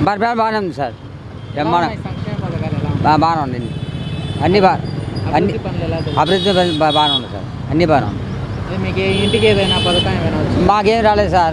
పరిపాలన బాగానే ఉంది సార్ ఎలా ఏమన్నా ఉన్నాయి సంక్షేమ పథకాలు ఎలా ఉన్నాయి? బా- బాగానే ఉంది అన్ని బా అన్ని అభివృద్ధి పనులు ఎలా జరుగుతున్నాయి? అభివృద్ధి పనులు బా- బాగానే ఉంది సార్ అన్ని బాగానే ఉంది అదే మీకు ఏ- ఇంటికి ఏదైనా పథకం ఏమైనా వచ్చింది మాకేం రాలేదు సార్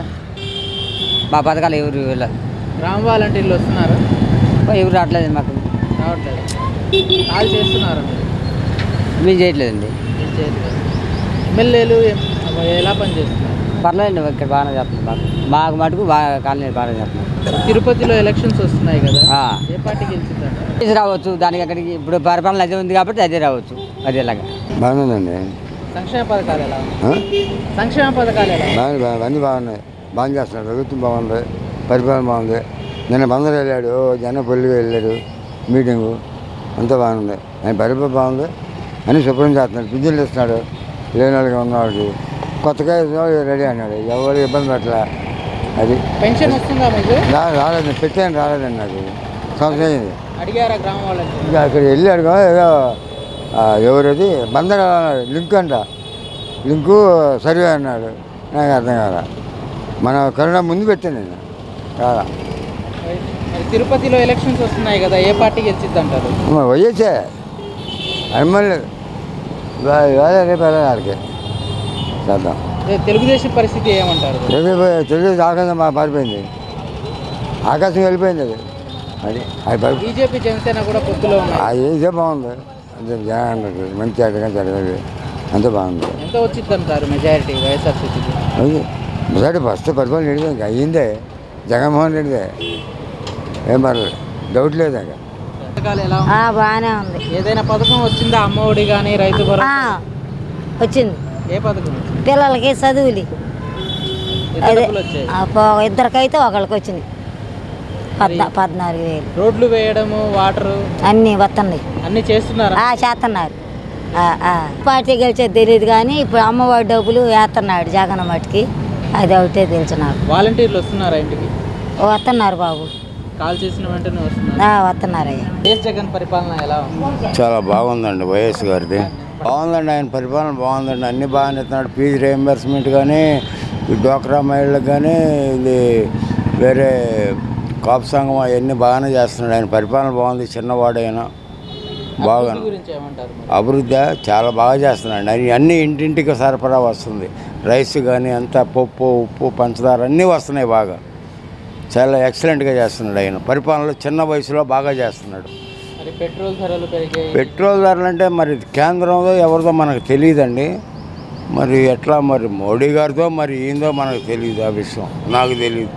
మా పథకాలు ఎవరు వెళ్ళదు గ్రామ వాలంటీర్లు వస్తున్నారు ఎవరు రావట్లేదు మాకు రావట్లేదు కాల్ చేస్తున్నారు మీరు మేము చేయట్లేదండి ఏం చేయట్లేదు ఎమ్మెల్యేలు ఎం- ఎలా పనిచేస్తున్నారు పర్లేదు ఇక్కడ బాగానే చేస్తుంది మాకు మాకు మటుకు బాగా కాలనీ బాగానే చేస్తున్నాం తిరుపతిలో ఎలక్షన్స్ వస్తున్నాయి కదా ఆ. ఏ పార్టీ గెలుచుందంట తీసి రావచ్చు దానికి అక్కడికి ఇప్పుడు పరిపాలన అదే ఉంది కాబట్టి అదే రావచ్చు అదేలాగా బాగుందండి సంక్షేమ పథకాలు ఎలా ఉన్నాయి సంక్షేమ పథకాలు ఎలా ఉన్నాయి? బాగా బాగా- అన్నీ బాగున్నాయి బాగా చేస్తున్నాడు ప్రభుత్వం బాగుంది పరిపాలన బాగుంది నిన్న బందరు వెళ్ళాడు జన పొల్లిగా వెళ్ళాడు మీటింగు అంతా బాగుంది ఆయన పరిపాలన బాగుంది అన్ని శుభ్రం చేస్తున్నాడు పింఛన్లు ఇస్తున్నాడు లేని వాళ్ళకి ఉన్నవాడికి కొత్తగా ఇచ్చినవాడు రెడీ అన్నాడు ఎవరు ఇబ్బంది పెట్టలే అది పెన్షన్ వస్తుందా మీకు రా రాలేదు పెట్టాను రాలేదండి నాకు సంవత్సరం అయింది అడిగారా గ్రామ వాలంటీర్ ఇంకా అక్కడ వెళ్ళాడు కదా, ఏదో ఆ, ఎవరది బందర్ లింక్ అంట లింకు సర్వే అన్నాడు నాకు అర్థం కాల మన కరోనా ముందు పెట్టాను నేను కాదా మరి తిరుపతిలో ఎలక్షన్స్ వస్తున్నాయి కదా ఏ పార్టీ గెలిచిద్ది అంటారు వయ్యేసే అమ్మలేదు వేరే రేపు వెళ్ళాలి ఆడికి చేద్దాం అదే తెలుగుదేశం పరిస్థితి ఏమంటారు రేపు తెలుగు ఆకాశం మా పారిపోయింది ఆకాశం వెళ్ళిపోయింది అది అది అది పరి బీజేపీ జనసేన కూడా పొత్తులో ఉన్నాయి అది ఏదే బాగుంది అంతే జనానికి మంచి అడగా జరగదు అంతే బాగుంది ఎంత వచ్చింది అంటారు మెజారిటీ వైఎస్ఆర్సీపీకి అది మొదటి ఫస్ట్ పరిపాలన నడిదే ఇంకా అయ్యిందే జగన్మోహన్ రెడ్డిదే ఏం పర్లేదు డౌట్ లేదు ఇంకా పథకాలు ఎలా ఆ, బాగానే ఉంది ఉన్నాయి? ఏదైనా పథకం వచ్చిందా అమ్మ ఒడి కానీ రైతు ఆ, భరోసా వచ్చింది ఏ పథకం వచ్చింది పిల్లలకి చదువులు ఎంత అదే డబ్బులు వచ్చాయి ఆ, పో- ఇద్దరికైతే ఒకళ్ళకి వచ్చింది పద్నా పద్నాలుగు వేలు రోడ్లు వేయడము వాటర్ అన్నీ వస్తున్నాయి అన్ని చేస్తున్నారా ఆ, చేస్తున్నారు ఆ, ఆ. పార్టీ గెలిచేది తెలియదు కానీ ఇప్పుడు అమ్మవాడి డబ్బులు వేస్తున్నాడు జగన్ మట్టుకి అది ఒకటే తెలుసు నాకు వాలంటీర్లు వస్తున్నారా ఇంటికి వస్తున్నారు బాబు కాల్ చేసిన వెంటనే వస్తున్నారు ఆ, వస్తున్నారయ్యా వైఎస్ జగన్ పరిపాలన ఎలా ఉంది చాలా బాగుందండి వైఎస్ గారిది బాగుందండి ఆయన పరిపాలన బాగుందండి అన్ని బాగానే ఇస్తున్నాడు ఫీజు రియంబర్స్మెంట్ కానీ ఈ డోక్రా మహిళలకు కానీ ఇది వేరే కాపు సంఘం అవన్నీ బాగానే చేస్తున్నాడు ఆయన పరిపాలన బాగుంది చిన్నవాడైనా బాగా అభివృద్ధి గురించి ఏమంటారు మరి? అభివృద్ధి చాలా బాగా చేస్తున్నాడు అన్ని అన్ని ఇంటింటికి సరఫరా వస్తుంది రైస్ కానీ అంతా పప్పు ఉప్పు పంచదార అన్నీ వస్తున్నాయి బాగా చాలా ఎక్సలెంట్గా చేస్తున్నాడు ఆయన పరిపాలనలో చిన్న వయసులో బాగా చేస్తున్నాడు మరి పెట్రోల్ ధరలు పెరిగాయి పెట్రోల్ ధరలు అంటే మరి కేంద్రంలో ఎవరిదో మనకు తెలియదండి మరి ఎట్లా మరి మోడీ గారితో మరి ఏందో మనకు తెలియదు ఆ విషయం నాకు తెలియదు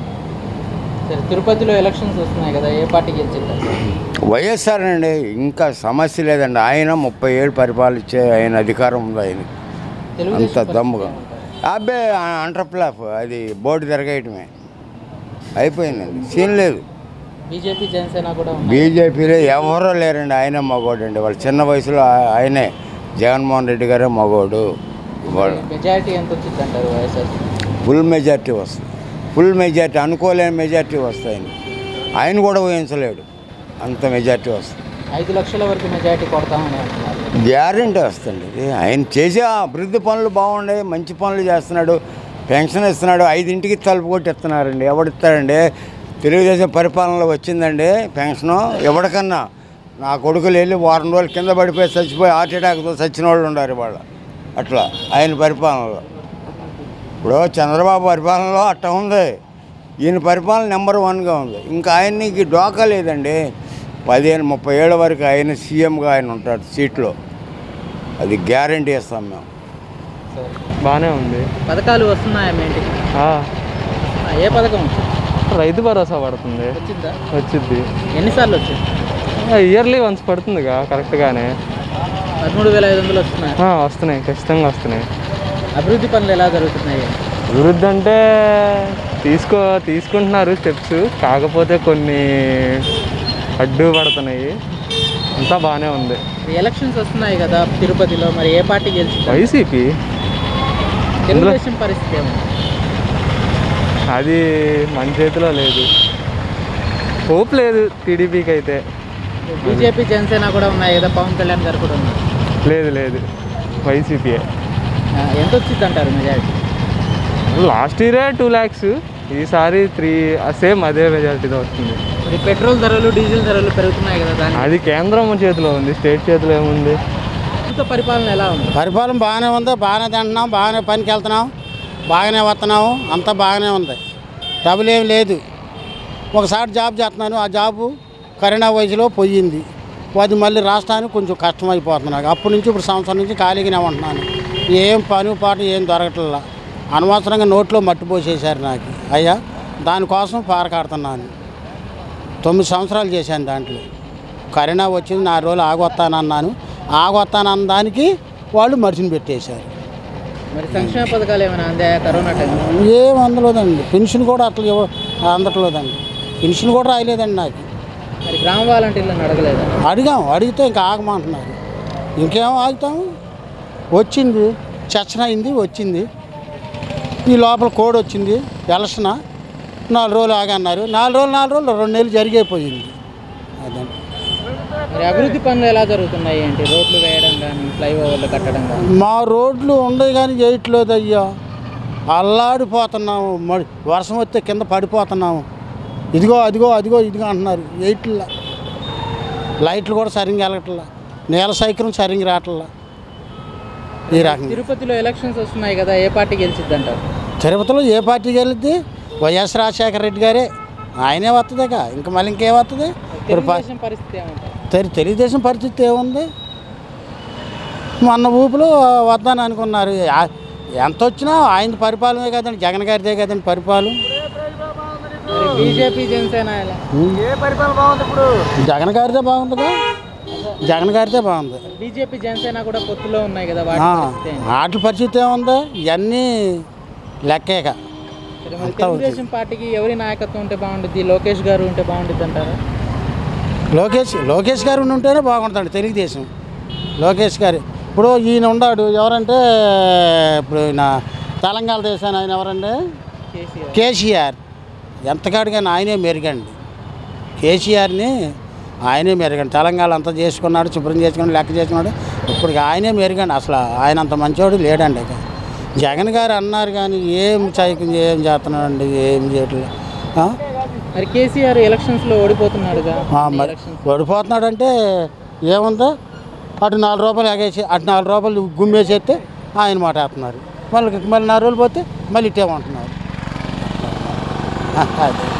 సరే తిరుపతిలో ఎలక్షన్స్ వస్తున్నాయి కదా ఏ పార్టీ గెలిచింది వైఎస్ఆర్ అండి ఇంకా సమస్య లేదండి ఆయన ముప్పై ఏళ్ళు పరిపాలించే ఆయన అధికారం ఉంది ఆయన అంత దమ్ముగా అబ్బే అంటర్ప్లాఫ్ అది బోర్డు తిరగేయటమే అయిపోయిందండి సీన్ లేదు బీజేపీ జనసేన కూడా ఉన్నాయి బీజేపీలో ఎవరో లేరండి ఆయనే మగోడు అండి వాళ్ళు చిన్న వయసులో ఆ- ఆయనే జగన్మోహన్ రెడ్డి గారే మగోడు వాళ్ళు మెజారిటీ ఎంత వచ్చింది అంటారు వైఎస్ఆర్ ఫుల్ మెజార్టీ వస్తుంది ఫుల్ మెజార్టీ అనుకోలేని మెజార్టీ వస్తాయి ఆయన కూడా ఊహించలేడు అంత మెజార్టీ వస్తుంది ఐదు లక్షల వరకు మెజారిటీ కొడతామని అంటున్నారు గ్యారెంటీ వస్తుంది ఇది ఆయన చేసే అభివృద్ధి పనులు బాగున్నాయి మంచి పనులు చేస్తున్నాడు పెన్షన్ ఇస్తున్నాడు ఐదింటికి తలుపు కొట్టి ఇస్తున్నారండి ఎవడిస్తాడండి తెలుగుదేశం పరిపాలనలో వచ్చిందండి పెన్షను ఎవరికన్నా నా కొడుకులు వెళ్ళి వారం రోజుల కింద పడిపోయి చచ్చిపోయి హార్ట్ అటాక్తో చచ్చిన వాళ్ళు ఉన్నారు ఇవాళ అట్లా ఆయన పరిపాలనలో ఇప్పుడు చంద్రబాబు పరిపాలనలో అట్ట ఉంది ఈయన పరిపాలన నెంబర్ వన్గా ఉంది ఇంకా ఆయనకి డోకా లేదండి పదిహేను ముప్పై ఏళ్ళ వరకు ఆయన సీఎంగా ఆయన ఉంటాడు సీట్లో అది గ్యారంటీ ఇస్తాం మేము సరే బాగానే ఉంది పథకాలు వస్తున్నాయా మీ ఇంటికి ఆ, ఆ, ఏ పథకం వచ్చింది రైతు భరోసా పడుతుంది వచ్చిందా వచ్చింది ఎన్నిసార్లు వచ్చింది ఇయర్లీ వన్స్ పడుతుందిగా కరెక్ట్గానే పదమూడు వేల ఐదు వందలు వస్తున్నాయి ఆ, వస్తున్నాయి ఖచ్చితంగా వస్తున్నాయి అభివృద్ధి పనులు ఎలా జరుగుతున్నాయి అభివృద్ధి అంటే తీసుకో తీసుకుంటున్నారు స్టెప్స్ కాకపోతే కొన్ని అడ్డు పడుతున్నాయి అంతా బాగానే ఉంది ఈ ఎలక్షన్స్ వస్తున్నాయి కదా తిరుపతిలో మరి ఏ పార్టీ గెలిచింది వైసీపీ తెలుగుదేశం పరిస్థితి ఏమో అది మన చేతిలో లేదు హోప్ లేదు టీడీపీకి అయితే బీజేపీ జనసేన కూడా ఉన్నాయి కదా పవన్ కళ్యాణ్ గారు కూడా ఉన్నారు లేదు లేదు వైసీపీ ఆ, ఎంత వచ్చింది అంటారు మెజారిటీ లాస్ట్ ఇయరే టూ ల్యాక్స్ ఈసారి త్రీ సేమ్ అదే మెజారిటీతో వస్తుంది మరి పెట్రోల్ ధరలు డీజిల్ ధరలు పెరుగుతున్నాయి కదా దాని అది కేంద్రం చేతిలో ఉంది స్టేట్ చేతిలో ఏముంది ప్రభుత్వ పరిపాలన ఎలా ఉంది పరిపాలన బాగానే ఉంది బాగానే తింటున్నాం బాగానే పనికి వెళ్తున్నాం బాగానే వస్తున్నాము అంతా బాగానే ఉంది డబ్బులు ఏం లేదు ఒకసారి జాబ్ చేస్తున్నాను ఆ జాబు కరోనా వయసులో పోయింది అది మళ్ళీ రాష్ట్రానికి కొంచెం కష్టమైపోతుంది నాకు అప్పటి నుంచి ఇప్పుడు సంవత్సరం నుంచి ఖాళీగానే ఉంటున్నాను ఏం పని పాట ఏం దొరకట్లా అనవసరంగా నోట్లో మట్టి పోసేశారు నాకు అయ్యా దానికోసం పారకాడుతున్నాను తొమ్మిది సంవత్సరాలు చేశాను దాంట్లో కరోనా వచ్చింది నాలుగు రోజులు ఆగొస్తానన్నాను ఆగొస్తానన్న దానికి వాళ్ళు మరిచిని పెట్టేశారు మరి సంక్షేమ పథకాలు ఏమైనా అందాయా కరోనా టైం ఏం అందలేదండి పెన్షన్ కూడా అట్లా ఇవ్వ అందట్లేదండి పెన్షన్ కూడా రాయలేదండి నాకు మరి గ్రామ వాలంటీర్లను అడగలేదా అడిగాం అడిగితే ఇంకా ఆగమంటున్నారు ఇంకేం ఆగుతాము వచ్చింది చచ్చన అయింది వచ్చింది ఈ లోపల కోడ్ వచ్చింది ఎలక్షన్ నాలుగు రోజులు ఆగన్నారు నాలుగు రోజులు నాలుగు రోజులు రెండు నెలలు జరిగిపోయింది అదండి మరి అభివృద్ధి పనులు ఎలా జరుగుతున్నాయి ఏంటి రోడ్లు వేయడం కానీ ఫ్లైఓవర్లు కట్టడం కానీ మా రోడ్లు ఉండవు కానీ చేయట్లేదు అయ్యా అల్లాడిపోతున్నాము మరి వర్షం వస్తే కింద పడిపోతున్నాము ఇదిగో అదిగో అదిగో ఇదిగో అంటున్నారు ఎయిట్ల లైట్లు కూడా సరిగ్గా వెళ్ళట్లా నీల సైకిల్ సరిగ్గా రావట్లా ఈ రకంగా తిరుపతిలో ఎలక్షన్స్ వస్తున్నాయి కదా ఏ పార్టీ గెలిచిద్ది అంటారు తిరుపతిలో ఏ పార్టీకి వెళ్తే వైఎస్ రాజశేఖర రెడ్డి గారే ఆయనే వస్తుందిక ఇంకా మళ్ళీ ఇంకేం వస్తుంది ఇప్పుడు ప- తెలుగుదేశం పరిస్థితి ఏమంటారు తెలు- తెలుగుదేశం పరిస్థితి ఏముంది మొన్న ఊపులో వద్దని అనుకున్నారు ఆ- ఎంత వచ్చినా ఆయన పరిపాలనే కదండి జగన్ గారిదే కదండి పరిపాలన మరి బీజేపీ జనసేన ఎలా జగన్ గారిదే బాగుందిగా జగన్ గారిదే బాగుంది బీజేపీ జనసేన కూడా పొత్తులో ఉన్నాయి కదా వాటి ఆ, పరిస్థితి ఏంటి? వాటి పరిస్థితి ఏముంది ఇవన్నీ లెక్కేక సరే మరి తెలుగుదేశం పార్టీకి ఎవరి నాయకత్వం ఉంటే బాగుంటుంది లోకేష్ గారు ఉంటే బాగుంటుంది అంటారా లోకేష్ లోకేష్ గారు ఉండి ఉంటేనే బాగుంటుంది తెలుగుదేశం లోకేష్ గారు ఇప్పుడు ఈయన ఉన్నాడు ఎవరంటే ఇప్పుడు ఈయన తెలంగాణ దేశాన్ని ఆయన ఎవరండి కేసీఆర్ కేసీఆర్ ఎంతకాడికైనా ఆయనే మెరుగండి కేసీఆర్ని ఆయనే మెరుగండి తెలంగాణ అంతా చేసుకున్నాడు శుభ్రం చేసుకున్నాడు లెక్క చేసుకున్నాడు ఇప్పుడు ఆయనే మెరుగండి అసలు ఆయన అంత మంచివాడు లేడండి ఇక జగన్ గారు అన్నారు కానీ ఏం చైకింగ్ ఏం చేస్తున్నాడండి ఏం చేయట్లేదు ఆ? మరి కేసీఆర్ ఎలక్షన్స్ లో ఓడిపోతున్నాడుగా ఆ, మరి ఓడిపోతున్నాడంటే ఏముందో అటు నాలుగు రూపాయలు ఎగేసి అటు నాలుగు రూపాయలు గుమ్మేసేస్తే ఆయన మాట వేస్తున్నారు మళ్ళీ మళ్ళీ నాలుగు రోజులు పోతే మళ్ళీ ఇట్టేమంటున్నారు అది